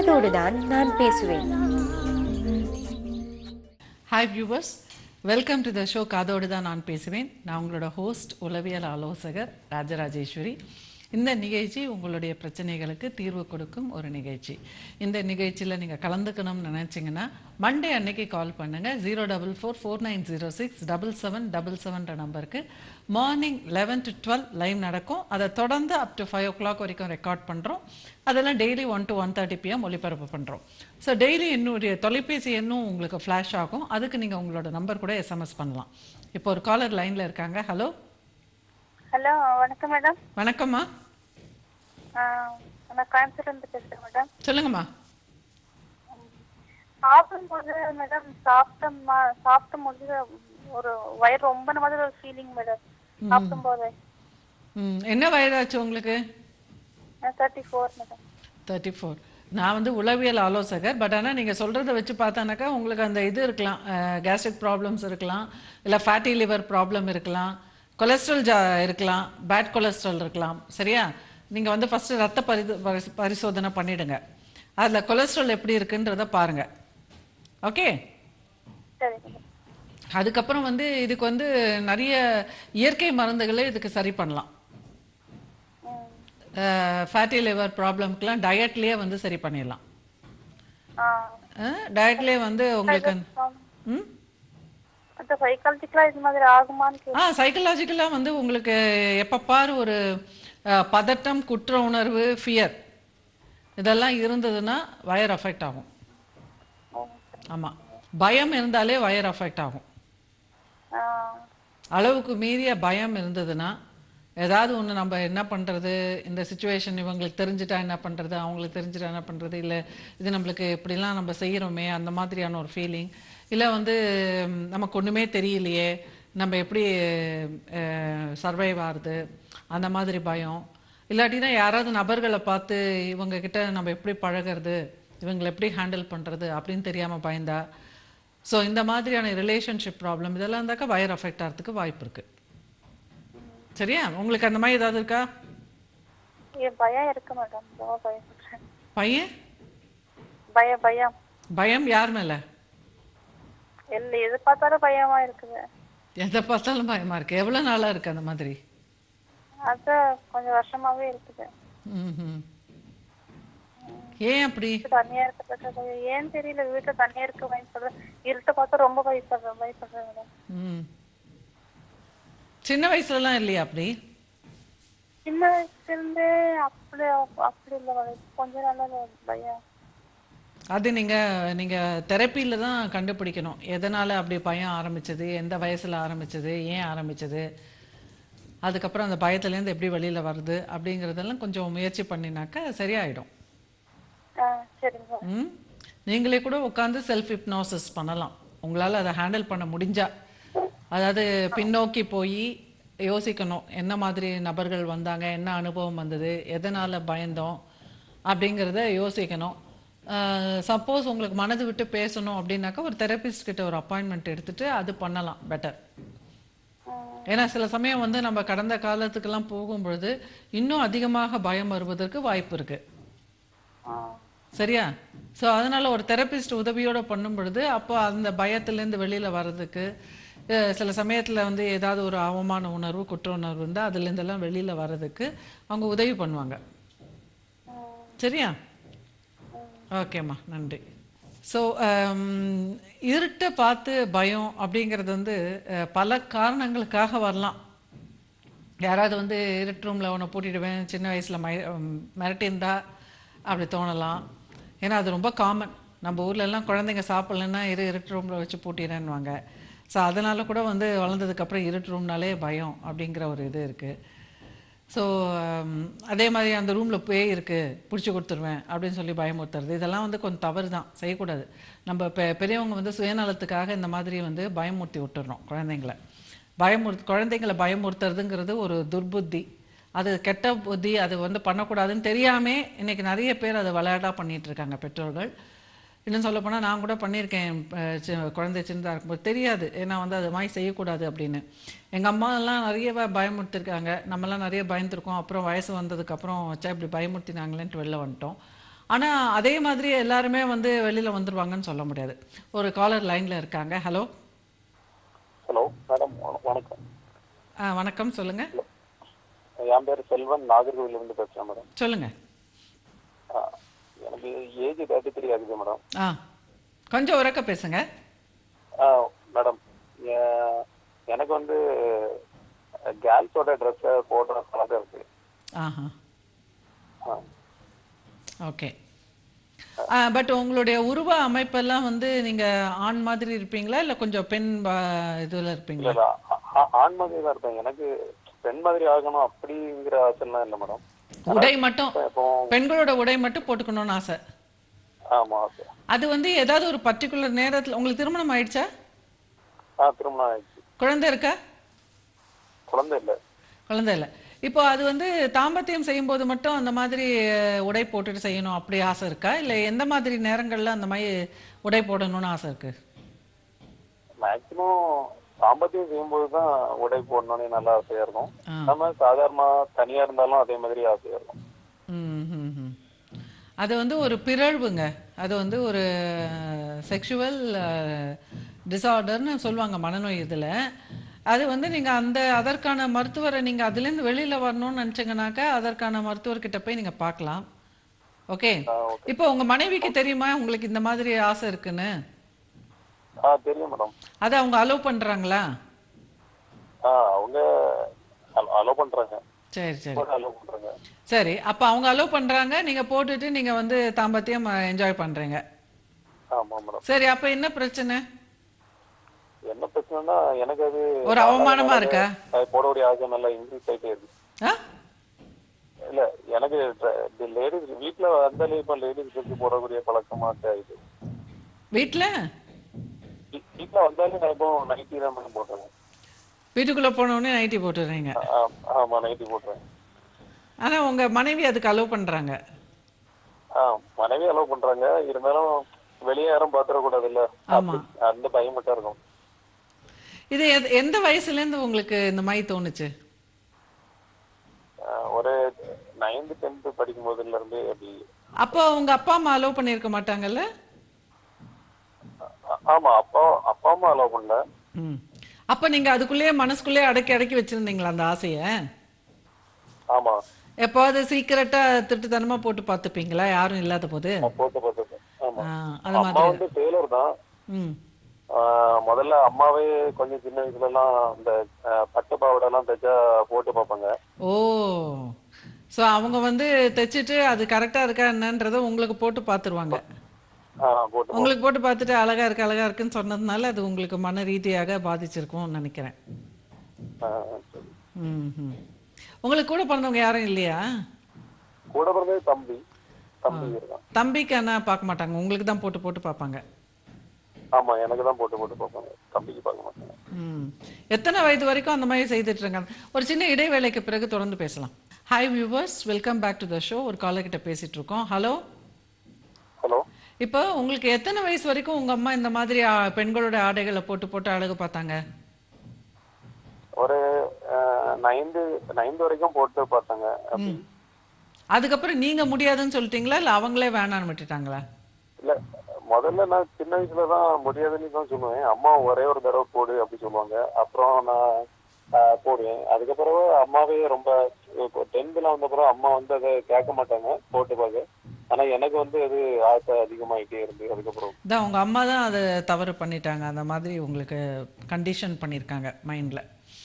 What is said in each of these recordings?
காதோடு தான் நான் பேசுவேன் hi viewers welcome to the show காதோடு தான் நான் பேசுவேன் நான் உங்களோட ஹோஸ்ட் உளவியல் ஆலோசகர் ராஜராஜேஸ்வரி இந்த நிகழ்ச்சி உங்களுடைய பிரச்சனைகளுக்கு தீர்வு கொடுக்கும் ஒரு நிகழ்ச்சி இந்த நிகழ்ச்சியில் நீங்கள் கலந்துக்கணும்னு நினச்சிங்கன்னா மண்டே அன்னைக்கு கால் பண்ணுங்கள் zero double four four nine zero six double seven double செவன்ற நம்பருக்கு morning eleven to twelve live நடக்கும் அதை தொடர்ந்து up to five o'clock வரைக்கும் ரெக்கார்ட் பண்ணுறோம் அதெல்லாம் daily one to one thirty PM ஒளிபரப்பு பண்ணுறோம் ஸோ டெய்லி என்னுடைய தொலைபேசி எண்ணும் உங்களுக்கு ஃப்ளாஷ் ஆகும் அதுக்கு நீங்கள் உங்களோட நம்பர் கூட எஸ்எம்எஸ் பண்ணலாம் இப்போ ஒரு காலர் லைனில் இருக்காங்க ஹலோ ஹலோ வணக்கம் மேடம் வணக்கம்மா நான் கோயம்புத்தூர்லேருந்து பேசுகிறேன் மேடம் சொல்லுங்கம்மா சாப்பிடும்போது மேடம் சாப்பிட்டோம்மா சாப்பிடும் போது ஒரு வயிறு ரொம்ப மாதிரி ஒரு ஃபீலிங் மேடம் சாப்பிடும்போது ம் என்ன வயதாச்சு உங்களுக்கு thirty four madam thirty four நான் வந்து உளவியல் ஆலோசகர் பட் ஆனால் நீங்கள் சொல்கிறத வச்சு பார்த்தானாக்கா உங்களுக்கு அந்த இது இருக்கலாம் கேஸ்ட்ரிக் ப்ராப்ளம்ஸ் இருக்கலாம் இல்லை ஃபேட்டி லிவர் ப்ராப்ளம் இருக்கலாம் கொலஸ்ட்ரால் ஜா இருக்கலாம் பேட் கொலஸ்ட்ரால் இருக்கலாம் சரியா நீங்கள் வந்து ஃபஸ்ட்டு ரத்த பரி பரிசு- பரிசோதனை பண்ணிடுங்க அதில் கொலஸ்ட்ரால் எப்படி இருக்குன்றத பாருங்கள் ஓகே சரி மேடம் அதுக்கப்புறம் வந்து இதுக்கு வந்து நிறைய இயற்கை மருந்துகளே இதுக்கு சரி பண்ணலாம் ம் ஃபேட்டி லிவர் ப்ராப்ளம்க்குலாம் டயட்லேயே வந்து சரி பண்ணிடலாம் ஆ டயட்லேயே வந்து உங்களுக்கு ம் அந்த சைக்காலஜிக்கலாக இது மாதிரி ஆகுமான்னு கேட்க ஆ சைக்கலாஜிக்கலாக வந்து உங்களுக்கு எப்போ பாரு ஒரு அஹ், பதட்டம் குற்ற உணர்வு ஃபியர் இதெல்லாம் இருந்ததுன்னா வயர் அஃபெக்ட் ஆகும் ஆமாம் பயம் இருந்தாலே வயர் அஃபெக்ட் ஆகும் ஆ அளவுக்கு மீறிய பயம் இருந்ததுன்னா ஏதாவது ஒன்று நம்ம என்ன பண்ணுறது இந்த சுச்சுவேஷன் இவங்களுக்கு தெரிஞ்சுட்டா என்ன பண்ணுறது அவங்களுக்கு தெரிஞ்சுட்டா என்ன பண்ணுறது இல்லை இது நம்மளுக்கு இப்படிலாம் நம்ம செய்கிறோமே அந்த மாதிரியான ஒரு ஃபீலிங் இல்லை வந்து ம், நமக்கு ஒன்றுமே தெரியலையே நம்ம எப்படி சர்வைவ் ஆகுது அந்த மாதிரி பயம் இல்லாட்டினா யாராவது நபர்களை பார்த்து இவங்க கிட்ட நம்ம எப்படி பழகிறது இவங்களை எப்படி ஹேண்டில் பண்ணுறது அப்படின்னு தெரியாமல் பயந்தா ஸோ இந்த மாதிரியான ரிலேஷன்ஷிப் ப்ராப்ளம் இதெல்லாம் இருந்தாக்கா வயர் அஃபெக்ட் ஆகிறதுக்கு வாய்ப்பு இருக்கு சரியா உங்களுக்கு அந்த மாதிரி ஏதாவது இருக்கா ஏ பயம் இருக்கு மேடம் ரொம்ப பயப்படுறேன் பையன் பய பயம் பயம் யார் மேல எல்ல எது பார்த்தாலும் பயமா இருக்குது எதை பார்த்தாலும் பயமா இருக்கு எவ்வளவு நாளா இருக்கு அந்த மாதிரி அது கொஞ்சம் வருஷமாவே இருக்குது ம்ஹும். ஏன் அப்படி தனியா இருக்கிறது ஏன் தெரியல வீட்டுல தனியா இருக்க பயப்படுறேன் இருட்ட பார்த்தா ரொம்ப பயப்படுறேன் பயப்படுறேன் மேடம் ம். சின்ன வயசுலலாம் இல்லையா அப்படி சின்ன வயசுல இருந்தே அப்படி அப்படி இல்ல மேடம் கொஞ்ச நாளா பயம் அது நீங்க நீங்க தெரப்பியில தான் கண்டுபிடிக்கணும் எதனால அப்படி பயம் ஆரம்பிச்சது எந்த வயசுல ஆரம்பிச்சது ஏன் ஆரம்பிச்சது அதுக்கப்புறம் அந்த பயத்துலேருந்து எப்படி வெளியில வருது அப்படிங்கறதெல்லாம் கொஞ்சம் முயற்சி பண்ணினாக்கா சரியாயிடும் ஆ சரிங்க மேடம் ம் நீங்களே கூட உட்காந்து செல்ஃப் ஹிப்னாசிஸ் பண்ணலாம் உங்களால் அதை ஹேண்டில் பண்ண முடிஞ்சா அதாவது பின்னோக்கி போய் யோசிக்கணும் என்ன மாதிரி நபர்கள் வந்தாங்க என்ன அனுபவம் வந்தது எதனால் பயந்தோம் அப்படிங்கிறத யோசிக்கணும் சப்போஸ் உங்களுக்கு மனது விட்டு பேசணும் அப்படின்னாக்கா ஒரு தெரபிஸ்ட் கிட்ட ஒரு அப்பாயின்மெண்ட் எடுத்துட்டு அது பண்ணலாம் பெட்டர் ஏன்னா சில சமயம் வந்து நம்ம கடந்த காலத்துக்கெல்லாம் போகும்பொழுது இன்னும் அதிகமாக பயம் வருவதற்கு வாய்ப்பு இருக்கு ஆ சரியா ஸோ அதனால ஒரு தெரபிஸ்ட் உதவியோட பண்ணும் பொழுது அப்போ அந்த பயத்திலேருந்து வெளியில வர்றதுக்கு அஹ், சில சமயத்துல வந்து ஏதாவது ஒரு அவமான உணர்வு குற்ற உணர்வு இருந்தால் அதுலேருந்தெல்லாம் வெளியில வர்றதுக்கு அவங்க உதவி பண்ணுவாங்க சரியா ஓகேம்மா நன்றி ஸோ இருட்டை பார்த்து பயம் அப்படிங்கிறது வந்து அஹ், பல காரணங்களுக்காக வரலாம் யாராவது வந்து இருட்டு ரூமில் உன்னை பூட்டிடுவேன் சின்ன வயசில் மை உம், மிரட்டியிருந்தா அப்படி தோணலாம் ஏன்னா அது ரொம்ப காமன் நம்ம ஊர்ல எல்லாம் குழந்தைங்க சாப்பிட்லன்னா இரு இருட்டு ரூமில் வச்சு பூட்டிடுறேன்னுவாங்க ஸோ அதனால கூட வந்து வளர்ந்ததுக்கப்புறம் இருட்டு ரூம்னாலே பயம் அப்படிங்கிற ஒரு இது இருக்குது ஸோ அதே மாதிரி அந்த ரூமில் பேய் இருக்குது பிடிச்சி கொடுத்துருவேன் அப்படின்னு சொல்லி பயமுறுத்துறது இதெல்லாம் வந்து கொஞ்சம் தவறு தான் செய்யக்கூடாது நம்ம பெ பெரியவங்க வந்து சுயநலத்துக்காக இந்த மாதிரி வந்து பயமுறுத்தி விட்டுறோம் குழந்தைங்கள பயமுறு குழந்தைங்கள பயமுறுத்துறதுங்கிறது ஒரு துர்புத்தி அது கெட்ட புத்தி அது வந்து பண்ணக்கூடாதுன்னு தெரியாமே இன்னைக்கு நிறைய பேர் அதை விளையாட்டாக பண்ணிட்டு இருக்காங்க பெற்றோர்கள் இன்னும் சொல்ல போனால் நான் கூட பண்ணியிருக்கேன் அஹ் சி- குழந்தை சின்னதாக இருக்கும்போது தெரியாது ஏன்னா வந்து அது மாதிரி செய்யக்கூடாது அப்படின்னு எங்கள் அம்மா எல்லாம் நிறைய ப- பயமுறுத்திருக்காங்க நம்மலாம் நிறைய பயந்துருக்கோம் அப்புறம் வயசு வந்ததுக்கப்புறம் வச்சா இப்படி பயமுறுத்தினாங்களேன்ட்டு வெளில வந்துட்டோம் ஆனா அதே மாதிரி எல்லாருமே வந்து வெளியில வந்துருவாங்கன்னு சொல்ல முடியாது ஒரு காலர் லைன்ல இருக்காங்க ஹலோ ஹலோ மேடம் வணக்கம் வணக்கம் சொல்லுங்க என் பேர் செல்வன் நாகர்கோவிலிருந்து பேசுறேன் மேடம் சொல்லுங்க ஆ, எனக்கு ஏஜ் தேர்ட்டி த்ரீ ஆகுது மேடம் ஆ கொஞ்சம் உறக்க பேசுங்க ஆ, மேடம் எ- எனக்கு வந்து கேர்ள்ஸோட ட்ரெஸ்ஸை போடுற பழக்கம் இருக்கு ஆஹா ஆ. ஓகே பட் உங்களுடைய உருவ அமைப்பெல்லாம் வந்து நீங்க ஆண் மாதிரி இருப்பீங்களா இல்ல கொஞ்சம் பெண் ப- இதுல இல்ல இருப்பீங்களா இல்ல ஆ- ஆ- ஆண் மாதிரி தான் இருப்பேன் எனக்கு பெண் மாதிரி ஆகணும் அப்படிங்கிற ஆசைலாம் இல்லை மேடம் உடை மட்டும் இப்போ பெண்களோட உடை மட்டும் போட்டுக்கணும்னு ஆசை ஆமா ஓகே அது வந்து ஏதாவது ஒரு பர்டிகுலர் நேரத்துல உங்களுக்கு திருமணம் ஆயிடுச்சா ஆ திருமணம் ஆயிடுச்சு குழந்தை இருக்கா குழந்தை இல்லை குழந்தை இல்லை இப்போ அது வந்து தாம்பத்தியம் செய்யும்போது மட்டும் அந்த மாதிரி அஹ், உடை போட்டுட்டு செய்யணும் அப்படி ஆசை இருக்கா இல்லை எந்த மாதிரி நேரங்கள்ல அந்த மாதிரி உடை போடணும்னு ஆசை இருக்கு மேக்சிமம் சாம்பத்தியம் செய்யும்போது தான் உடை போடணும்னு நல்லா ஆசையா இருக்கும் ஆ. நம்ம சாதாரண தனியா இருந்தாலும் அதே மாதிரி ஆசையா இருக்கும் ம், ம், ம். அது வந்து ஒரு பிறழ்வுங்க அது வந்து ஒரு செக்ஷுவல் டிசார்டர்னு சொல்லுவாங்க மனநோய் இதில் அது வந்து நீங்கள் அந்த அதற்கான மருத்துவரை நீங்கள் அதுலேருந்து வெளியில் வரணும்னு நினச்சிங்கனாக்கா அதற்கான மருத்துவர்கிட்ட போய் நீங்கள் பார்க்கலாம் ஓகே ஆ, okay. இப்போ உங்கள் மனைவிக்கு தெரியுமா உங்களுக்கு இந்த மாதிரி ஆசை இருக்குன்னு ஆ தெரியும் மேடம் அதை அவங்க அலோவ் பண்ணுறாங்களா ஆ அவங்க அலோவ் பண்றாங்க சரி சரி அலோவ் பண்றாங்க சரி அப்போ அவங்க அலோவ் பண்ணுறாங்க நீங்கள் போட்டுட்டு நீங்கள் வந்து தாம்பத்தியம் என்ஜாய் பண்ணுறீங்க ஆமா மேடம் சரி அப்போ என்ன பிரச்சனை என்ன பிரச்சனைனா எனக்கு அது ஒரு அவமானமா இருக்கா? அது போடக்கூடிய ஆசை நல்லா இன்க்ரீஸ் ஆயிட்டே இருக்கு ஆ இல்ல எனக்கு லேடிஸ் வீட்ல வந்தாலே இப்ப லேடிஸ் ட்ரெஸ் போடக்கூடிய பழக்கமா ஆயிடுது வீட்டில் வீ- வீட்ல வந்தாலே நான் இப்போ நைட்டி தான் மேடம் போடுறேன் வீட்டுக்குள்ளே போனோடனே நைட்டி போட்டுடுறீங்க ஆ, ஆமா நைட்டி போடுறேன் ஆனால் உங்கள் மனைவி அதுக்கு அலோவ் பண்ணுறாங்க ஆ மனைவி அலோவ் பண்றாங்க இருந்தாலும் வெளியே யாரும் பாத்துடக்கூடாது இல்ல ஆமா. அந்த பயம் மட்டும் இருக்கும் இது எத்- எந்த வயசுலேருந்து உங்களுக்கு இந்த மாதிரி தோணுச்சு ஆ, ஒரு நைன்த் டென்த் படிக்கும் போதுல இருந்து அப்படி அப்போ உங்கள் அப்பா அம்மா அலோவ் பண்ணியிருக்க மாட்டாங்கல்ல ஆ- ஆமா அப்பா அப்பா அம்மா அலோவ் பண்ணல ம் அப்போ நீங்கள் அதுக்குள்ளேயே மனசுக்குள்ளேயே அடக்கி அடக்கி வச்சுருந்தீங்களா அந்த ஆசையை ஆமா எப்போது சீக்கிரட்டாக திருட்டுத்தனமாக போட்டு பார்த்துப்பீங்களா யாரும் இல்லாத போது நான் போட்டு பார்த்துருக்கேன் ஆமா ஆ, அது அம்மா மாதிரி வந்து டெய்லர் தான் ம் ஆ, முதல்ல அம்மாவே கொஞ்சம் சின்ன வயசுல எல்லாம் இந்த ஆ, பட்டு பாவாடை எல்லாம் தைச்சா போட்டு பார்ப்பாங்க ஓ ஸோ அவங்க வந்து தைச்சிட்டு அது கரெக்டாக இருக்கா என்னன்றதை உங்களுக்கு போட்டு பார்த்துருவாங்க ஆ, போட்டு உங்களுக்கு போட்டு பார்த்துட்டு அழகா இருக்கு அழகா இருக்குன்னு சொன்னதுனால அது உங்களுக்கு மன ரீதியாக பாதிச்சிருக்கும்னு நினைக்கிறேன் ஆ, சரி. ம் ம். உங்களுக்கு கூட பிறந்தவங்க யாரும் இல்லையா கூட பிறந்தது தம்பி தம்பி இருக்கான் தம்பிக்கு என்ன பார்க்க மாட்டாங்க உங்களுக்கு தான் போட்டு போட்டு பார்ப்பாங்க ஆமா எனக்கு தான் போட்டு போட்டு பார்ப்பாங்க தம்பிக்கு பார்க்க மாட்டாங்க ம் எத்தனை வயது வரைக்கும் அந்த மாதிரி செய்துட்டு இருக்காங்க ஒரு சின்ன இடைவேளைக்கு பிறகு தொடர்ந்து பேசலாம் hi viewers welcome back to the show ஒரு காலர் கிட்ட பேசிட்டு இருக்கோம் ஹலோ ஹலோ இப்போ உங்களுக்கு எத்தனை வயசு வரைக்கும் உங்க அம்மா இந்த மாதிரி ஆ, பெண்களோட ஆடைகளை போட்டு போட்டு அழகு பார்த்தாங்க ஒரு நைன்து நைன்த் வரைக்கும் போட்டு பார்த்தாங்க அப்படி அதுக்கப்புறம் நீங்க முடியாதுன்னு சொல்லிட்டீங்களா இல்ல அவங்களே வேணான்னு விட்டுட்டாங்களா இல்ல முதல்ல நான் சின்ன வயசுல தான் முடியாதுன்னு தான் சொல்லுவேன் அம்மா ஒரே ஒரு தடவை போடு அப்படி சொல்லுவாங்க அப்புறம் நான் ஆ, போடுவேன் அதுக்கப்புறம் அம்மாவே ரொம்ப இப்போ டென்த்ல வந்த அப்புறம் அம்மா வந்து அதை கேட்க மாட்டாங்க போட்டு பார்க்க ஆனா எனக்கு வந்து அது ஆசை அதிகமாயிட்டே இருந்து அதுக்கப்புறம் தான் உங்க அம்மா தான் அதை தவறு பண்ணிட்டாங்க அந்த மாதிரி உங்களுக்கு கண்டிஷன் பண்ணியிருக்காங்க மைண்ட்ல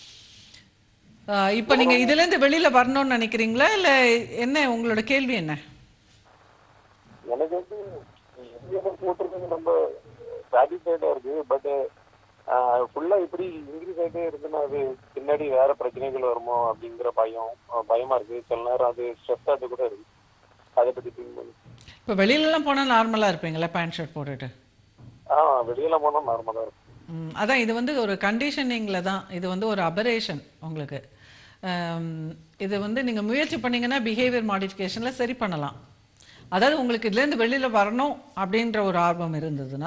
இப்போ நீங்க இதுல இருந்து வெளியில வரணும்னு நினைக்கிறீங்களா இல்ல என்ன உங்களோட கேள்வி என்ன எனக்கு வந்து இந்தியாவில் போட்டிருக்கிறது ரொம்ப சாட்டிஸ்ஃபைடா இருக்கு பட் ஃபுல்லா இப்படி இன்க்ரீஸ் ஆகிட்டே இருக்குன்னா அது பின்னாடி வேற பிரச்சனைகள் வருமோ அப்படிங்கிற பயம் அஹ் பயமா இருக்கு சில நேரம் அது ஸ்ட்ரெஸ் ஆட்டு கூட இருக்கு அதை பத்தி திங்க் பண்ணி இப்போ வெளியிலலாம் போனா நார்மலா இருப்பீங்களா பேண்ட் ஷர்ட் போட்டுட்டு ஆ வெளியில போனா நார்மலா இருக்கும் ம், அதான் இது வந்து ஒரு கண்டிஷனிங்கில் தான் இது வந்து ஒரு அபரேஷன் உங்களுக்கு ஆம், இது வந்து நீங்கள் முயற்சி பண்ணீங்கன்னா பிஹேவியர் மாடிஃபிகேஷனில் சரி பண்ணலாம் அதாவது உங்களுக்கு இதுலேருந்து வெளியில் வரணும் அப்படின்ற ஒரு ஆர்வம் இருந்ததுன்னா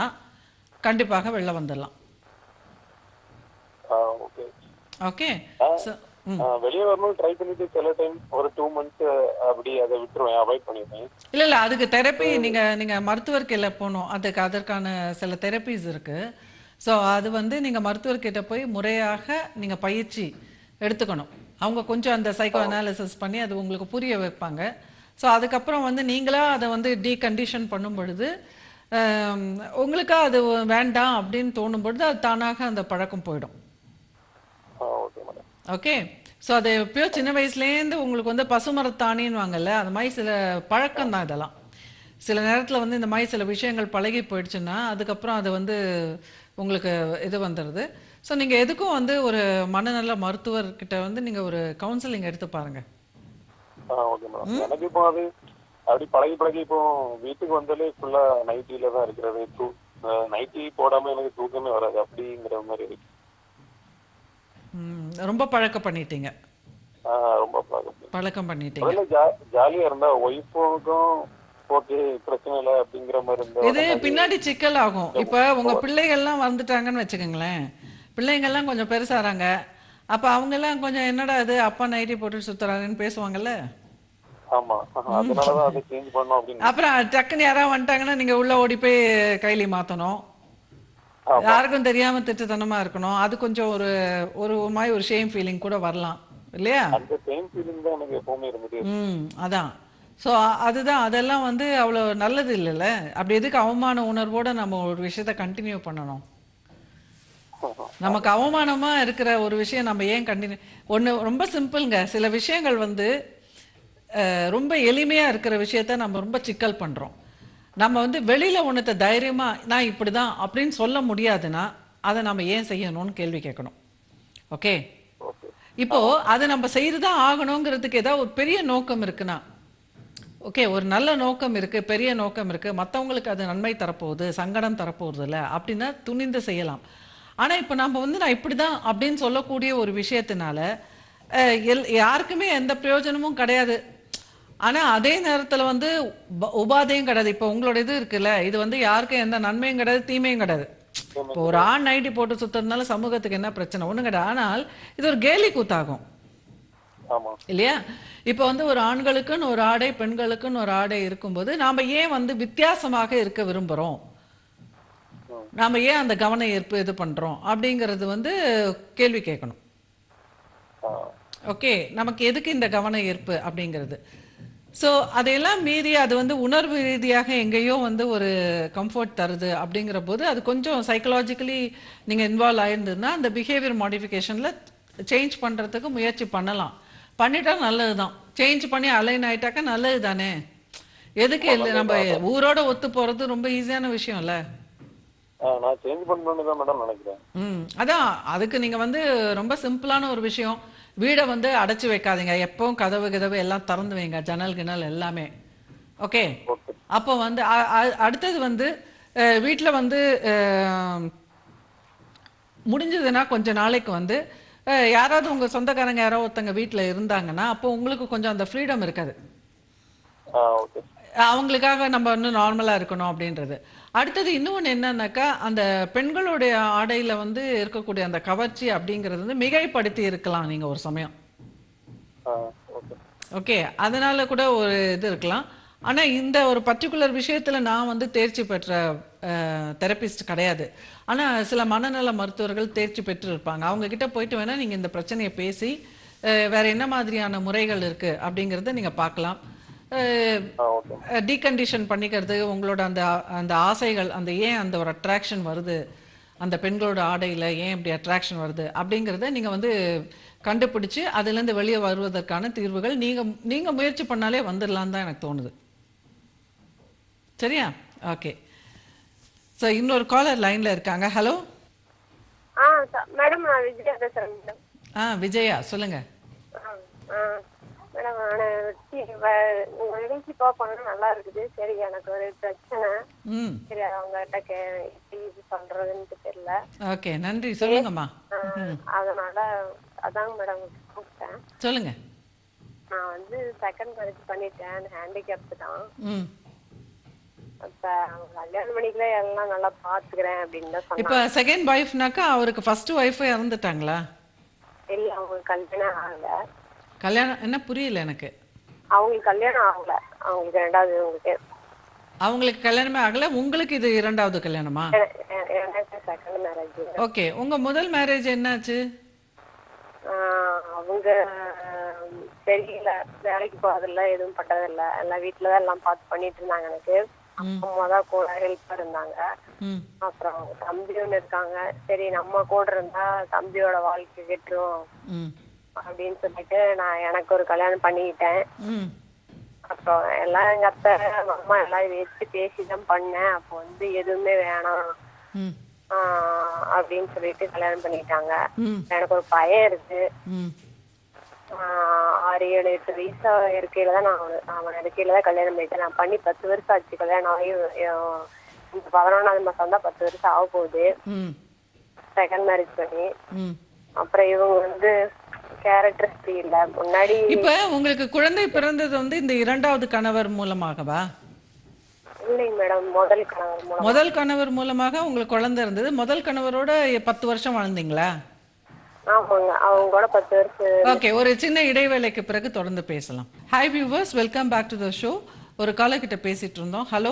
கண்டிப்பாக வெளில வந்துடலாம் ஆ ஓகே ஓகே ஸோ ஆஹ் வெளியே வரணும் ட்ரை பண்ணிட்டு சில டைம் ஒரு டூ மந்த்ஸ் அப்படி அதை விட்டுருவேன் அவாய்ட் பண்ணிடுவேன் இல்ல இல்ல அதுக்கு தெரப்பி நீங்க நீங்க மருத்துவர்கிட்ட போகணும் அதுக்கு அதற்கான சில தெரப்பிஸ் இருக்கு ஸோ அது வந்து நீங்க மருத்துவர்கிட்ட போய் முறையாக நீங்க பயிற்சி எடுத்துக்கணும் அவங்க கொஞ்சம் அந்த சைக்கோ அனாலிசிஸ் பண்ணி அது உங்களுக்கு புரிய வைப்பாங்க ஸோ அதுக்கப்புறம் வந்து நீங்களா அதை வந்து டீகண்டிஷன் பண்ணும் பொழுது ஆம், உங்களுக்கா அது வேண்டாம் அப்படின்னு தோணும் பொழுது அது தானாக அந்த பழக்கம் போயிடும் ஓகே மேடம் ஓகே ஸோ அது எப்பயோ சின்ன வயசுலேருந்து உங்களுக்கு வந்து பசுமரத்தாணின்னு வாங்கல்ல அந்த மாதிரி சில பழக்கம் தான் இதெல்லாம் சில நேரத்தில் வந்து இந்த மாதிரி சில விஷயங்கள் பழகி போயிடுச்சுன்னா அதுக்கப்புறம் அது வந்து உங்களுக்கு இது வந்துடுது ஸோ நீங்கள் எதுக்கும் வந்து ஒரு மனநல மருத்துவர்கிட்ட வந்து நீங்கள் ஒரு கவுன்சிலிங் எடுத்து பாருங்க ஓகே மேடம் எனக்கு இப்போ அது அப்படி பழகி பழகி இப்போ வீட்டுக்கு வந்தாலே ஃபுல்லா நைட்டில தான் இருக்கிறது தூ நைட்டி போடாம எனக்கு தூக்கமே வராது அப்படிங்கிற மாதிரி இருக்கு ம், ரொம்ப பழக்கம் பண்ணிட்டீங்க ஆஹ் ரொம்ப பழக்கம் பழக்கம் பண்ணிட்டீங்க முதல்ல ஜா ஜாலியா இருந்தா ஒய்ஃபுக்கும் ஓகே பிரச்சனை இல்லை அப்படிங்கிற மாதிரி இருந்தா இது பின்னாடி சிக்கல் ஆகும் இப்ப உங்க பிள்ளைகள்லாம் வந்துட்டாங்கன்னு வச்சுக்கோங்களேன் பிள்ளைங்கள்லாம் கொஞ்சம் பெருசாறாங்க அப்ப அவங்க எல்லாம் கொஞ்சம் என்னடா இது அப்பா நைட்டி போட்டு சுத்துறாங்கன்னு பேசுவாங்கல்ல ஆமா அதனாலதான் அதை சேஞ்ச் பண்ணோம் அப்படின்னு அப்புறம் டக்குன்னு யாராவது வந்துட்டாங்கன்னா நீங்க உள்ள ஓடி போய் கைலி மாத்தணும் யாருக்கும் தெரியாம திட்டுத்தனமா இருக்கணும் அது கொஞ்சம் ஒரு ஒரு மாதிரி ஒரு ஷேம் ஃபீலிங் கூட வரலாம் இல்லையா அந்த சேம் ஃபீலிங் தான் எனக்கு எப்பவுமே இருந்தது ம் அதான் ஸோ அதுதான் அதெல்லாம் வந்து அவ்வளோ நல்லது இல்லைல்ல அப்படி எதுக்கு அவமான உணர்வோட நம்ம ஒரு விஷயத்த கண்டினியூ பண்ணணும் நமக்கு அவமானமா இருக்கிற ஒரு விஷயம் நம்ம ஏன் கண்டினியூ ஒண்ணு ரொம்ப சிம்பிள்ங்க சில விஷயங்கள் வந்து அஹ், ரொம்ப எளிமையா இருக்கிற விஷயத்த நம்ம ரொம்ப சிக்கல் பண்றோம் நம்ம வந்து வெளியில ஒன்றத்தை தைரியமா நான் இப்படிதான் அப்படின்னு சொல்ல முடியாதுன்னா அதை நம்ம ஏன் செய்யணும்னு கேள்வி கேட்கணும் ஓகே ஓகே இப்போ அதை நம்ம செய்துதான் ஆகணுங்கிறதுக்கு ஏதாவது ஒரு பெரிய நோக்கம் இருக்குன்னா ஓகே ஒரு நல்ல நோக்கம் இருக்கு பெரிய நோக்கம் இருக்கு மத்தவங்களுக்கு அது நன்மை தரப்போகுது சங்கடம் தரப்போகுது இல்ல அப்படின்னா துணிந்து செய்யலாம் ஆனா இப்போ நம்ம வந்து நான் இப்படிதான் அப்படின்னு சொல்லக்கூடிய ஒரு விஷயத்தினால அஹ், எல்- யாருக்குமே எந்த பிரயோஜனமும் கிடையாது ஆனா அதே நேரத்துல வந்து உப- உபாதையும் கிடையாது இப்போ உங்களோட இது இருக்குல்ல இது வந்து யாருக்கும் எந்த நன்மையும் கிடையாது தீமையும் கிடையாது இப்போ ஒரு ஆண் நைட்டி போட்டு சுத்துறதுனால சமூகத்துக்கு என்ன பிரச்சனை ஒண்ணும் கிடையாது ஆனால் இது ஒரு கேலி கூத்தாகும் ஆமா இல்லையா இப்போ வந்து ஒரு ஆண்களுக்குன்னு ஒரு ஆடை பெண்களுக்குன்னு ஒரு ஆடை இருக்கும்போது நாம ஏன் வந்து வித்தியாசமாக இருக்க விரும்புறோம் நாம ஏன் அந்த கவன ஈர்ப்பு இது பண்றோம் அப்படிங்கிறது வந்து கேள்வி கேட்கணும் ஆஹ் ஓகே நமக்கு எதுக்கு இந்த கவன ஈர்ப்பு அப்படிங்கிறது ஸோ அதையெல்லாம் மீறி அது வந்து உணர்வு ரீதியாக எங்கேயோ வந்து ஒரு கம்ஃபர்ட் தருது அப்படிங்கிற போது அது கொஞ்சம் சைக்கலாஜிக்கலி நீங்கள் இன்வால்வ் ஆயிருந்ததுன்னா அந்த பிஹேவியர் மாடிஃபிகேஷனில் சேஞ்ச் பண்ணுறதுக்கு முயற்சி பண்ணலாம் பண்ணிட்டா நல்லது தான் சேஞ்ச் பண்ணி அலைன் ஆயிட்டாக்கா நல்லது தானே எதுக்கு இல்லை நம்ம ஊரோட ஒத்து போகிறது ரொம்ப ஈஸியான விஷயம் இல்லை ஆஹ் நான் சேஞ்ச் பண்ணணும்னு தான் மேடம் நினைக்கிறேன் ம் அதான் அதுக்கு நீங்க வந்து ரொம்ப சிம்பிளான ஒரு விஷயம் வீடை வந்து அடைச்சு வைக்காதீங்க எப்பவும் கதவு கதவு எல்லாம் திறந்து வைங்க ஜன்னல் கிணல் எல்லாமே ஓகே ஓகே அப்போ வந்து அ- அ- அடுத்தது வந்து அஹ், வீட்ல வந்து அஹ், முடிஞ்சதுன்னா கொஞ்ச நாளைக்கு வந்து அஹ், யாராவது உங்க சொந்தக்காரங்க யாரோ ஒருத்தங்க வீட்ல இருந்தாங்கன்னா அப்போ உங்களுக்கு கொஞ்சம் அந்த ஃப்ரீடம் இருக்காது ஆஹ் ஓகே அவங்களுக்காக நம்ம வந்து நார்மலா இருக்கணும் அப்படின்றது அடுத்தது இன்னொன்னு என்னன்னாக்கா அந்த பெண்களுடைய ஆடையில வந்து இருக்கக்கூடிய அந்த கவர்ச்சி அப்படிங்கிறது வந்து மிகைப்படுத்தி இருக்கலாம் நீங்க ஒரு சமயம் ஆஹ் ஓகே ஓகே அதனால கூட ஒரு இது இருக்கலாம் ஆனா இந்த ஒரு பர்டிகுலர் விஷயத்துல நான் வந்து தேர்ச்சி பெற்ற தெரபிஸ்ட் கிடையாது ஆனா சில மனநல மருத்துவர்கள் தேர்ச்சி பெற்று இருப்பாங்க அவங்க கிட்ட போயிட்டு வேணா நீங்க இந்த பிரச்சனையை பேசி அஹ், வேற என்ன மாதிரியான முறைகள் இருக்கு அப்படிங்கறத நீங்க பார்க்கலாம் அஹ், ஆஹ் ஓகே டீகண்டிஷன் பண்ணிக்கிறது உங்களோட அந்த அந்த ஆசைகள் அந்த ஏன் அந்த ஒரு அட்ராக்ஷன் வருது அந்த பெண்களோட ஆடையில ஏன் இப்படி அட்ராக்ஷன் வருது அப்படிங்கிறத நீங்க வந்து கண்டுபிடிச்சு அதுலேருந்து வெளியே வருவதற்கான தீர்வுகள் நீங்க நீங்க முயற்சி பண்ணாலே வந்துடலாம் தான் எனக்கு தோணுது சரியா ஓகே ஸோ இன்னொரு காலர் லைன்ல இருக்காங்க ஹலோ ஆ மேடம் நான் விஜயா பேசுறேன் மேடம் ஆ விஜயா சொல்லுங்க ஆ ஆ மேடம் நான் உங்க நிகழ்ச்சி பார்ப்போம் நல்லா இருக்குது சரி எனக்கு ஒரு பிரச்சனை ம் சரி அவங்ககிட்ட கே எப்படி இது பண்றதுன்ட்டு தெரியல ஓகே நன்றி சொல்லுங்கம்மா ஆ, அதனால அதாங்க மேடம் கூப்பிட்டேன் சொல்லுங்க நான் வந்து செகண்ட் மேரேஜ் பண்ணிட்டேன் ஹேண்டிகேப் தான் ம் அப்ப கல்யாணம் பண்ணிக்கல எல்லாம் நல்லா பாத்துக்கிறேன் அப்படின்னு தான் சொன்னாங்க இப்போ செகண்ட் ஒய்ஃப்னாக்கா அவருக்கு ஃபர்ஸ்ட் ஒய்ஃபே இறந்துட்டாங்களா இல்ல அவங்களுக்கு கல்யாணம் ஆகல கல்யாணம் என்ன புரியல எனக்கு அவங்களுக்கு கல்யாணம் ஆகல அவங்களுக்கு ரெண்டாவது உங்களுக்கு அவங்களுக்கு கல்யாணமே ஆகல உங்களுக்கு இது இரண்டாவது கல்யாணமா எனக்கு செகண்ட் மேரேஜ் ஓகே உங்க முதல் மேரேஜ் என்னாச்சு அவங்க ஆஹ், தெரியல வேலைக்கு போறதில்ல எதுவும் பட்டதில்ல எல்லாம் வீட்டுலதான் எல்லாம் பார்த்து பண்ணிட்டு இருந்தாங்க எனக்கு அம்மா தான் கூட ஹெல்ப்பா இருந்தாங்க ம் அப்புறம் அவங்க தம்பி ஒண்ணு இருக்காங்க சரி நம்ம கூட இருந்தா தம்பியோட வாழ்க்கை கெட்டுரும் ம் அப்படின்னு சொல்லிட்டு நான் எனக்கு ஒரு கல்யாணம் பண்ணிக்கிட்டேன் ம் அப்புறம் எல்லாம் எங்க அத்தை அம்மா எல்லாம் வச்சு பேசிதான் பண்ணேன் அப்போ வந்து எதுவுமே வேணாம் ம் ஆஹ் அப்படின்னு சொல்லிட்டு கல்யாணம் பண்ணிட்டாங்க ம் எனக்கு ஒரு பையன் இருக்கு ம் ஆஹ் ஆறு ஏழு எட்டு வயசா இருக்கையில தான் நான் அவனு- அவன் இருக்கையில தான் கல்யாணம் பண்ணிட்டேன் நான் பண்ணி பத்து வருஷம் ஆச்சு கல்யாணம் ஆகி அஹ் இந்த பதினொன்றாவது மாசம் தான் பத்து வருஷம் ஆக போகுது ம் செகண்ட் மேரேஜ் பண்ணி ம் அப்புறம் இவங்க வந்து கேரக்டர் இல்ல முன்னாடி இப்ப உங்களுக்கு குழந்தை பிறந்தது வந்து இந்த இரண்டாவது கணவர் மூலமாகவா இல்லைங்க மேடம் முதல் கணவர் மூலம் முதல் கணவர் மூலமாக உங்களுக்கு குழந்தை இருந்தது முதல் கணவரோட பத்து வருஷம் வாழ்ந்தீங்களா ஆமாங்க அவங்க கூட பத்து வருஷம் ஓகே ஒரு சின்ன இடைவேளைக்கு பிறகு தொடர்ந்து பேசலாம் hi viewers welcome back to the show ஒரு காலக்கிட்ட பேசிட்டு இருந்தோம் ஹலோ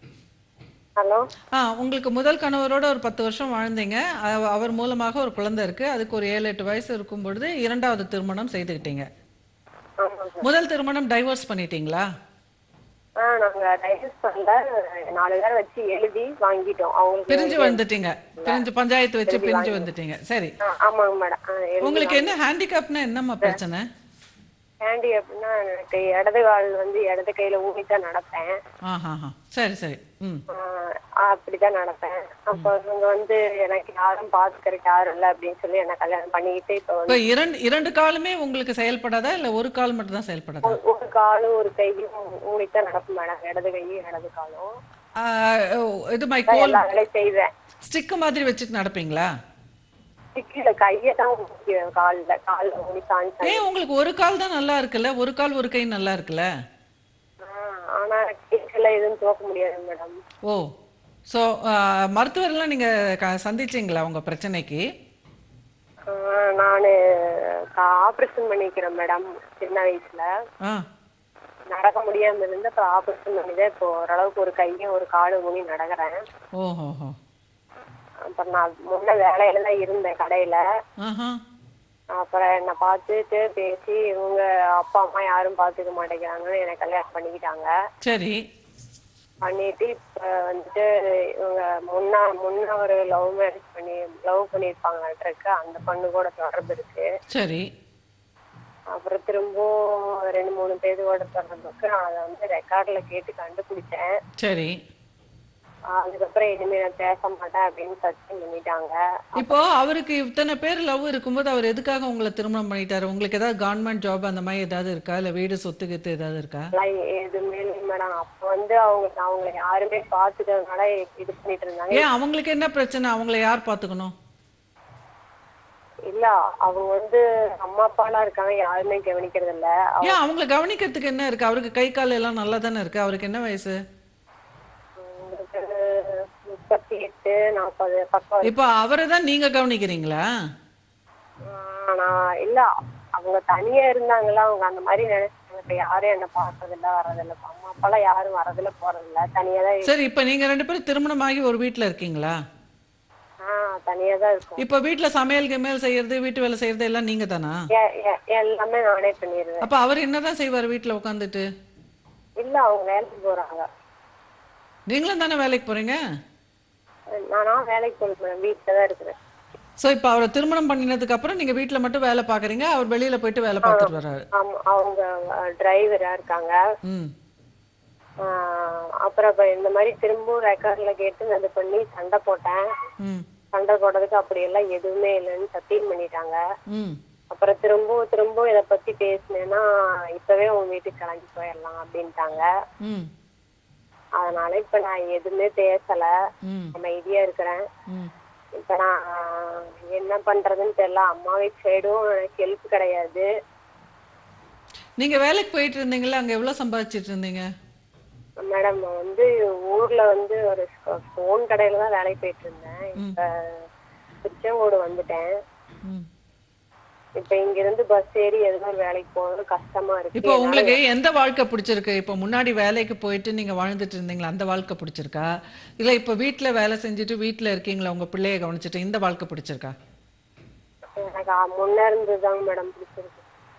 ஹலோ ஆ உங்களுக்கு முதல் கணவரோட ஒரு பத்து வருஷம் வாழ்ந்தீங்க அவ- அவர் மூலமாக ஒரு குழந்தை இருக்கு அதுக்கு ஒரு ஏழு எட்டு வயசு இருக்கும் பொழுது இரண்டாவது திருமணம் செய்துக்கிட்டீங்க ஆமாங்க முதல் திருமணம் டைவர்ஸ் பண்ணிட்டீங்களா ஆ நாங்க டைவர்ஸ் பண்ணல நாலு பேரை வச்சு எழுதி வாங்கிட்டோம் அவங்களுக்கு பிரிஞ்சு வந்துட்டீங்க பிரிஞ்சு பஞ்சாயத்து வச்சு பிரிஞ்சு வந்துட்டீங்க சரி ஆ, ஆமாங்க மேடம் ஆ, எழுதி உங்களுக்கு என்ன ஹேண்டிகேப்னா என்னம்மா பிரச்சனை ஹேண்டி அப்படின்னா எனக்கு இடது கால் வந்து இடது கையில ஊனிதான் நடப்பேன் ஆஹா சரி சரி ம் ஆஹ் அப்படிதான் நடப்பேன் அப்போ இவங்க வந்து எனக்கு யாரும் பாத்துக்கிறதுக்கு யாரும் இல்லை அப்படின்னு சொல்லி என்ன கல்யாணம் பண்ணிக்கிட்டு இப்போ வந்து இப்போ இரண்டு இரண்டு காலுமே உங்களுக்கு செயல்படாதா இல்ல ஒரு கால் மட்டும் தான் செயல்படாதா ஒரு- ஒரு காலும் ஒரு கையும் ஊனித்தான் நடக்கும் மேடம் இடது கையும் இடது காலும் ஆ, இது மை கோல் எல்லா வேலையும் செய்வேன் ஸ்டிக் மாதிரி வச்சுட்டு நடப்பீங்களா சிக்கில கையை தான் ஊனிக்குவேன் கால்ல கால்ல ஊனி சாஞ்சேன் ஏன் உங்களுக்கு ஒரு கால் தான் நல்லா இருக்குல்ல ஒரு கால் ஒரு கை நல்லா இருக்குல்ல ஆனா கேட்கல எதுவும் தூக்க முடியாது மேடம் ஓ ஸோ மருத்துவர்லாம் நீங்க க- சந்திச்சீங்களா உங்க பிரச்சனைக்கு நானு ஆபரேஷன் பண்ணிக்கிறேன் மேடம் சின்ன வயசுல ஆ நடக்க முடியாம இருந்து அப்புறம் ஆபரேஷன் பண்ணிதான் இப்போ ஓரளவுக்கு ஒரு கையும் ஒரு காலும் ஊனி நடக்கிறேன் ஓஹோஹோ அப்புறம் நான் முன்ன வேலையில தான் இருந்தேன் கடையில ஆஹா அப்புறம் என்னை பார்த்துட்டு பேசி இவங்க அப்பா அம்மா யாரும் பார்த்துக்க மாட்டேங்கிறாங்கன்னு என்னை கல்யாணம் பண்ணிக்கிட்டாங்க சரி பண்ணிட்டு இப்ப வந்துட்டு இவங்க முன்னா முன்ன ஒரு லவ் மேரேஜ் பண்ணி லவ் பண்ணியிருப்பாங்கன்றிருக்கு அந்த பொண்ணு கூட தொடர்பு இருக்கு சரி அப்புறம் திரும்பவும் ரெண்டு மூணு பேர் கூட தொடர்பு இருக்கு நான் அதை வந்து ரெக்கார்ட்ல கேட்டு கண்டுபிடிச்சேன் சரி அதுக்கப்புறம் இனிமே நான் பேச மாட்டேன் அப்படின்னு சத்தியம் பண்ணிட்டாங்க இப்போ அவருக்கு இத்தனை பேர் லவ் இருக்கும்போது அவர் எதுக்காக உங்களை திருமணம் பண்ணிட்டாரு உங்களுக்கு ஏதாவது கவர்மெண்ட் ஜாப் அந்த மாதிரி ஏதாவது இருக்கா இல்ல வீடு சொத்து கித்து ஏதாவது இருக்கா அதெல்லாம் எதுவுமே இல்லை மேடம் அப்ப வந்து அவங்க அவங்களை யாருமே பாத்துக்கிறதுனால இது பண்ணிட்டு இருந்தாங்க ஏன் அவங்களுக்கு என்ன பிரச்சனை அவங்கள யார் பாத்துக்கணும் இல்ல அவங்க வந்து அம்மா அப்பாலாம் இருக்காங்க யாருமே கவனிக்கிறது இல்ல அவங்க ஏன் அவங்கள கவனிக்கிறதுக்கு என்ன இருக்கு அவருக்கு கை கால் எல்லாம் நல்லா தானே இருக்கு அவருக்கு என்ன வயசு அவங்களுக்கு முப்பத்தி எட்டு நாற்பது பக்கம் இப்போ அவரை தான் நீங்க கவனிக்கிறீங்களா ஆனா இல்ல அவங்க தனியா இருந்தாங்களா அவங்க அந்த மாதிரி நினைச்சாங்க இப்ப யாரும் என்ன பார்த்ததில்ல வரதில்ல இப்ப அம்மா அப்பாலாம் யாரும் வரதில்ல போறதில்ல தனியா தான் சரி இப்போ நீங்க ரெண்டு பேரும் திருமணமாகி ஒரு வீட்ல இருக்கீங்களா ஆஹ் தனியா தான் இருக்கும் இப்போ வீட்ல சமையல் கிமையல் செய்யறது வீட்டு வேலை செய்யறது எல்லாம் நீங்க தானா எ- எ- எல்லாமே நானே பண்ணிடுவேன் அப்ப அவர் என்னதான் செய்வார் வீட்ல உட்காந்துட்டு இல்ல அவங்க வேலைக்கு போறாங்க நீங்களும் தானே வேலைக்கு போறீங்க நானா வேலைக்கு போகல மேடம் வீட்டுல தான் இருக்கிறேன் சோ இப்போ அவரை திருமணம் பண்ணினதுக்கு அப்புறம் நீங்க வீட்ல மட்டும் வேலை பாக்குறீங்க அவர் வெளியில போயிட்டு வேலை பார்த்துட்டு வர்றாரு ஆமா அவங்க டிரைவரா இருக்காங்க ம் ஆஹ் அப்புறம் இப்ப இந்த மாதிரி திரும்பவும் ரெக்கார்ட்ல கேட்டு நான் இது பண்ணி சண்டை போட்டேன் ம் சண்டை போட்டதுக்கு அப்படி எல்லாம் எதுவுமே இல்லைன்னு சத்தியம் பண்ணிட்டாங்க ம் அப்புறம் திரும்பவும் திரும்பவும் இதை பத்தி பேசினேன்னா இப்பவே உங்க வீட்டுக்கு கிளம்பி போயிடலாம் அப்படின்ட்டாங்க ம் அதனால இப்ப நான் எதுவுமே பேசல ம் அமைதியா இருக்கிறேன் ம் இப்ப நான் என்ன பண்றதுன்னு தெரியல அம்மா வீட்டு சைடும் எனக்கு ஹெல்ப் கிடையாது நீங்க வேலைக்கு போயிட்டு இருந்தீங்களா அங்க எவ்வளவு சம்பாதிச்சிட்டு இருந்தீங்க மேடம் நான் வந்து ஊர்ல வந்து ஒரு போன் கடையில தான் வேலைக்கு போயிட்டு இருந்தேன் இப்ப திருச்செங்கோடு வந்துட்டேன் ம் இப்ப இங்க இருந்து பஸ் ஏறி எதுவும் ஒரு வேலைக்கு போகிறது கஷ்டமா இருக்கு இப்போ உங்களுக்கு எந்த வாழ்க்கை பிடிச்சிருக்கு இப்போ முன்னாடி வேலைக்கு போயிட்டு நீங்க வாழ்ந்துட்டு இருந்தீங்களா அந்த வாழ்க்கை பிடிச்சிருக்கா இல்ல இப்போ வீட்ல வேலை செஞ்சுட்டு வீட்ல இருக்கீங்களா உங்க பிள்ளைய கவனிச்சுட்டு இந்த வாழ்க்கை பிடிச்சிருக்கா எனக்கு அ- முன்ன இருந்ததுதாங்க மேடம் பிடிச்சிருக்கு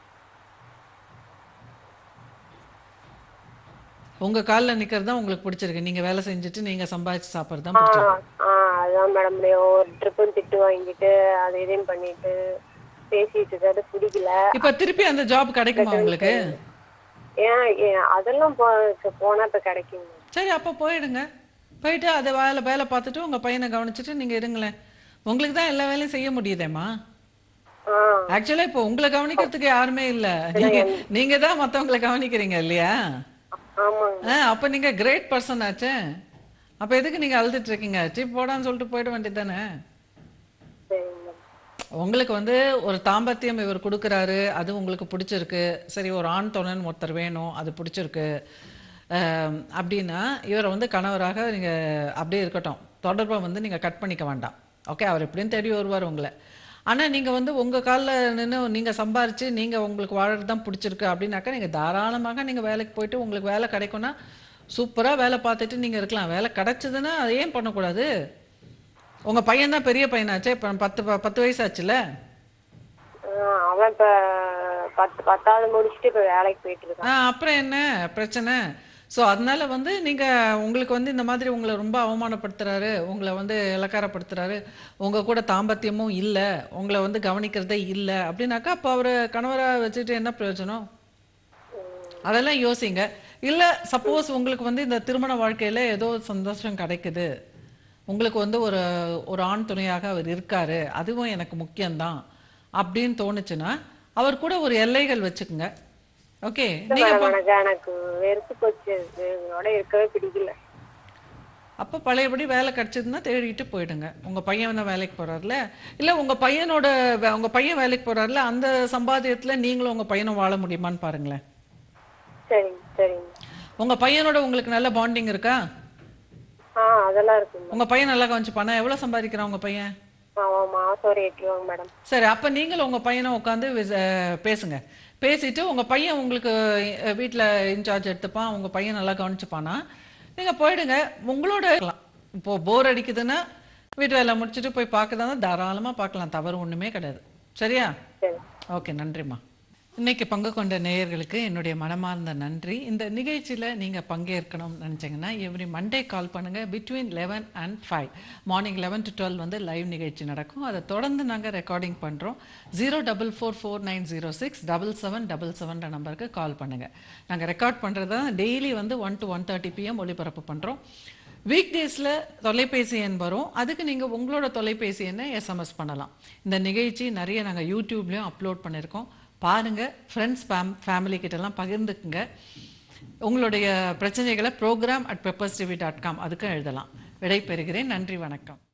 உங்க கால்ல நிக்கிறது தான் உங்களுக்கு பிடிச்சிருக்கு நீங்க வேலை செஞ்சுட்டு நீங்க சம்பாதிச்சு சாப்பிடுறது தான் ஆ பிடிச்சிருக்கு ஆ அதுதான் மேடம் ஒரு ட்ரிப்பும் திட்டு வாங்கிட்டு அது இதையும் பண்ணிட்டு பேசிட்டு இருக்கிறது பிடிக்கல இப்ப திருப்பி அந்த ஜாப் கிடைக்குமா உங்களுக்கு ஏன் ஏன் அதெல்லாம் போ- போனா இப்ப கிடைக்குங்க சரி அப்ப போயிடுங்க போயிட்டு அதை வேலை வேலை பார்த்துட்டு உங்க பையனை கவனிச்சுட்டு நீங்க இருங்களேன் உங்களுக்கு தான் எல்லா வேலையும் செய்ய முடியுதேம்மா ஆ ஆக்சுவலா இப்போ உங்களை கவனிக்கிறதுக்கு யாருமே இல்ல நீங்க நீங்க தான் மத்தவங்களை கவனிக்கிறீங்க இல்லையா ஆமாங்க ஆ, அப்ப நீங்க கிரேட் பர்சன் ஆச்சே அப்ப எதுக்கு நீங்க அழுதுட்டு இருக்கீங்க சீப் போடான்னு சொல்லிட்டு போயிட வேண்டியதானே சரிங்க உங்களுக்கு வந்து ஒரு தாம்பத்தியம் இவர் கொடுக்குறாரு அது உங்களுக்கு பிடிச்சிருக்கு சரி ஒரு ஆண் துணைன்னு ஒருத்தர் வேணும் அது பிடிச்சிருக்கு ஆம், அப்படின்னா இவரை வந்து கணவராக நீங்க அப்படியே இருக்கட்டும் தொடர்பை வந்து நீங்க கட் பண்ணிக்க வேண்டாம் ஓகே அவர் எப்படியும் தேடி வருவார் உங்களை ஆனா நீங்க வந்து உங்க காலில் நின்று நீங்க சம்பாரிச்சு நீங்க உங்களுக்கு வாழறது தான் பிடிச்சிருக்கு அப்படின்னாக்கா நீங்க தாராளமாக நீங்க வேலைக்கு போயிட்டு உங்களுக்கு வேலை கிடைக்கும்னா சூப்பரா வேலை பார்த்துட்டு நீங்க இருக்கலாம் வேலை கிடைச்சதுன்னா அதை ஏன் பண்ணக்கூடாது உங்க பையன் தான் பெரிய பையனாச்சே இப்போ பத்து ப- பத்து வயசு ஆச்சுல ஆ, அவன் இப்ப பத்து பத்தாவது முடிச்சுட்டு இப்ப வேலைக்கு போயிட்டு இருக்கான் ஆ அப்புறம் என்ன பிரச்சனை ஸோ அதனால வந்து நீங்க உங்களுக்கு வந்து இந்த மாதிரி உங்களை ரொம்ப அவமானப்படுத்துறாரு உங்களை வந்து இலக்காரப்படுத்துறாரு உங்க கூட தாம்பத்தியமும் இல்லை உங்களை வந்து கவனிக்கிறதே இல்லை அப்படின்னாக்கா அப்போ அவரை கணவரா வச்சுட்டு என்ன பிரயோஜனம் அதெல்லாம் யோசிங்க இல்ல சப்போஸ் உங்களுக்கு வந்து இந்த திருமண வாழ்க்கையில ஏதோ சந்தோஷம் கிடைக்குது உங்களுக்கு வந்து ஒரு ஒரு ஆண் துணையாக அவர் இருக்காரு அதுவும் எனக்கு முக்கியம்தான் அப்படின்னு தோணுச்சுன்னா அவர் கூட ஒரு எல்லைகள் வச்சுக்குங்க ஓகே நீங்க மேடம், எனக்கு எனக்கு வெறுத்து போச்சு இவங்களோட இருக்கவே பிடிக்கல அப்போ பழையபடி வேலை கிடைச்சதுன்னா தேடிட்டு போயிடுங்க உங்க பையன் தான் வேலைக்கு போறாருல இல்ல உங்க பையனோட வே- உங்க பையன் வேலைக்கு போறாருல அந்த சம்பாத்தியத்துல நீங்களும் உங்க பையனும் வாழ முடியுமான்னு பாருங்களேன் சரிங்க சரிங்க உங்க பையனோட உங்களுக்கு நல்ல பாண்டிங் இருக்கா ஆ அதெல்லாம் இருக்குங்க உங்க பையன் நல்லா கவனிச்சுப்பானா எவ்வளவு சம்பாதிக்கிறான் உங்க பையன் அவன் மாசம் ஒரு எட்டு ரூபாங்க மேடம் சரி அப்ப நீங்களும் உங்க பையனை உட்காந்து பேசுங்க பேசிட்டு உங்க பையன் உங்களுக்கு அஹ், வீட்ல இன்சார்ஜ் எடுத்துப்பான் உங்க பையன் நல்லா கவனிச்சுப்பானா நீங்க போயிடுங்க உங்களோட இருக்கலாம் இப்போ போர் அடிக்குதுன்னா வீட்டு வேலை முடிச்சுட்டு போய் பார்க்கறதா தாராளமா பார்க்கலாம் தவறு ஒண்ணுமே கிடையாது சரியா சரி ஓகே நன்றிம்மா இன்னைக்கு பங்கு கொண்ட நேயர்களுக்கு என்னுடைய மனமார்ந்த நன்றி இந்த நிகழ்ச்சியில் நீங்கள் பங்கேற்கணும்னு நினச்சிங்கன்னா எவ்ரி மண்டே கால் பண்ணுங்கள் between eleven and five morning eleven to twelve வந்து லைவ் நிகழ்ச்சி நடக்கும் அதை தொடர்ந்து நாங்கள் ரெக்கார்டிங் பண்ணுறோம் zero double four four nine zero six double seven double செவன்ற நம்பருக்கு கால் பண்ணுங்கள் நாங்கள் ரெக்கார்ட் பண்ணுறது டெய்லி வந்து one to one thirty PM ஒளிபரப்பு பண்ணுறோம் வீக் டேஸில் தொலைபேசி எண் வரும் அதுக்கு நீங்கள் உங்களோட தொலைபேசி எண்ணை எஸ்எம்எஸ் பண்ணலாம் இந்த நிகழ்ச்சி நிறைய நாங்கள் யூடியூப்லேயும் அப்லோட் பண்ணியிருக்கோம் பாருங்கள் ஃப்ரெண்ட்ஸ் ஃபேம் ஃபேமிலி கிட்டலாம் பகிர்ந்துக்குங்க உங்களுடைய பிரச்சனைகளை program at Peppers TV dot com அதுக்கும் எழுதலாம் விடை பெறுகிறேன் நன்றி வணக்கம்